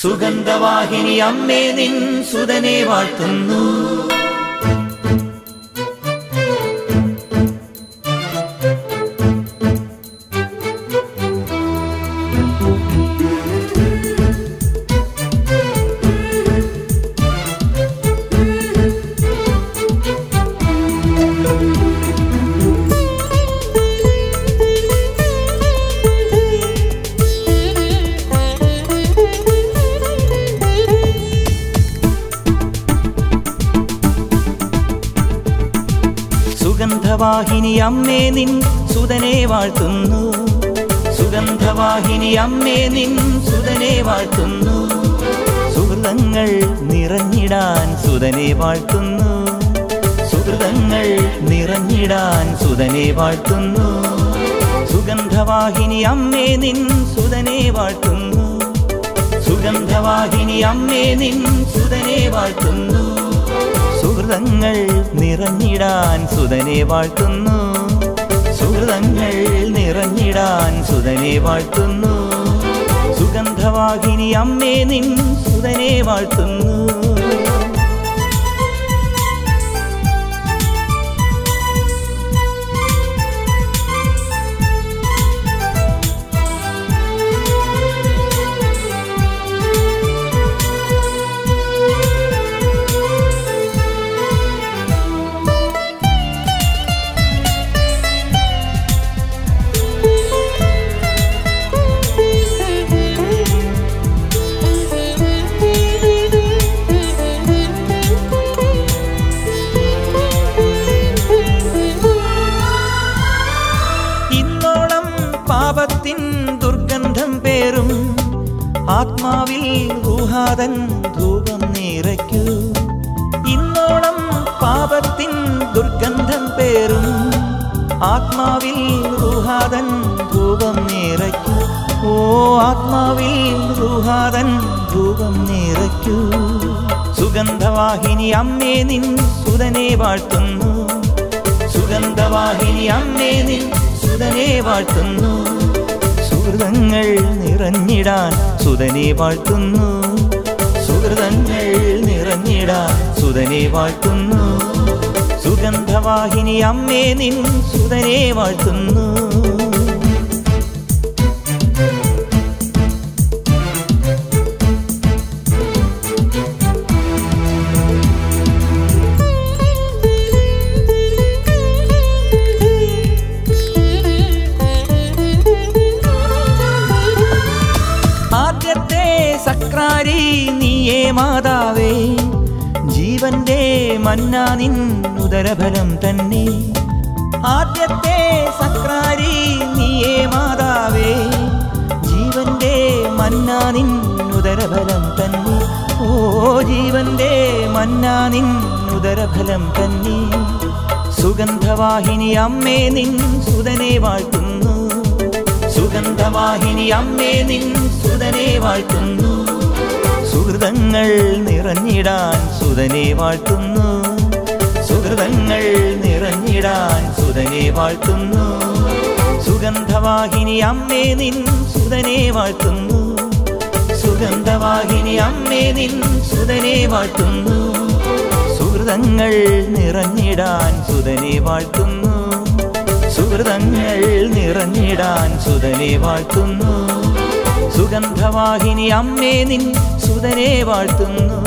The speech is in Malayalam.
സുഗന്ധവാഹിനി അമ്മേ നിൻ സുതനെ വാഴ്ത്തുന്നു സുഗന്ധവാഹിനി അമ്മേ നിൻ സുതനെ വാഴ്ത്തുന്നു സുഗന്ധവാഹിനി അമ്മേ നിൻ സുതനെ വാഴ്ത്തുന്നു സുഹൃതങ്ങൾ നിറഞ്ഞിടാൻ സുതനെ വാഴ്ത്തുന്നു സുഹൃതങ്ങൾ നിറഞ്ഞിടാൻ സുതനെ വാഴ്ത്തുന്നു സുഗന്ധവാഹിനി അമ്മേ നിൻ സുതനെ വാഴ്ത്തുന്നു സുഗന്ധവാഹിനി അമ്മേ നിൻ സുതനെ വാഴ്ത്തുന്നു സുഹൃതങ്ങൾ നിറഞ്ഞിടാൻ സുതനെ വാഴ്ത്തുന്നു സുഹൃതങ്ങൾ നിറഞ്ഞിടാൻ സുതനെ വാഴ്ത്തുന്നു സുഗന്ധവാഹിനി അമ്മേ നിൻ സുതനെ വാഴ്ത്തുന്നു ഇന്നോളം പാപത്തിൻ ദുർഗന്ധം പേറും ആത്മാവിൽ ഊഹാതൻ ധൂപം നിറയ്ക്കൂ ഇന്നോളം പാപത്തിൻ ദുർഗന്ധം പേറും ആത്മാവിൽ ഊഹാതൻ ധൂപം നിറയ്ക്കൂ ഓ ആത്മാവിൽ ഊഹാതൻ ധൂപം നിറയ്ക്കൂ സുഗന്ധവാഹിനി അമ്മേ നിൻ സുതനെ വാഴ്ത്തുന്നു സുഗന്ധവാഹിനി അമ്മേ നിൻ സുതനെ വാഴ്ത്തുന്നു സുഹൃതങ്ങൾ നിറഞ്ഞിടാൻ സുതനെ വാഴ്ത്തുന്നു സുഹൃതങ്ങൾ നിറഞ്ഞിടാൻ സുതനെ വാഴ്ത്തുന്നു സുഗന്ധവാഹിനി അമ്മേ നിൻ സുതനെ വാഴ്ത്തുന്നു ആദ്യത്തെ സക്രാരി നീയേ മാതാവേ ജീവന്റെ മന്ന നിൻ ഉദരഫലം തന്നെ ആദ്യത്തെ സക്രാരി നീയേ മാതാവേ ജീവന്റെ മന്ന നിൻ ഉദരഫലം തന്നെ ഓ ജീവന്റെ മന്ന നിൻ ഉദരഫലം തന്നെ സുഗന്ധവാഹിനി അമ്മേ നിൻ സുതനെ വാഴ്ത്തുന്നു സുഗന്ധവാഹിനി അമ്മേ നിൻ സുതനെ വാഴ്ത്തുന്നു സുഹൃതങ്ങൾ നിറഞ്ഞിടാൻ സുതനെ വാഴ്ത്തുന്നു സുഹൃതങ്ങൾ നിറഞ്ഞിടാൻ സുതനെ വാഴ്ത്തുന്നു സുഗന്ധവാഹിനി അമ്മേ നിൻ സുതനെ വാഴ്ത്തുന്നു സുഗന്ധവാഹിനി അമ്മേ നിൻ സുതനെ വാഴ്ത്തുന്നു സുഹൃതങ്ങൾ നിറഞ്ഞിടാൻ സുതനെ വാഴ്ത്തുന്നു സുഹൃതങ്ങൾ നിറഞ്ഞിടാൻ സുതനെ വാഴ്ത്തുന്നു സുഗന്ധവാഹിനി അമ്മേ നിൻ സുതനെ വാഴ്ത്തുന്നു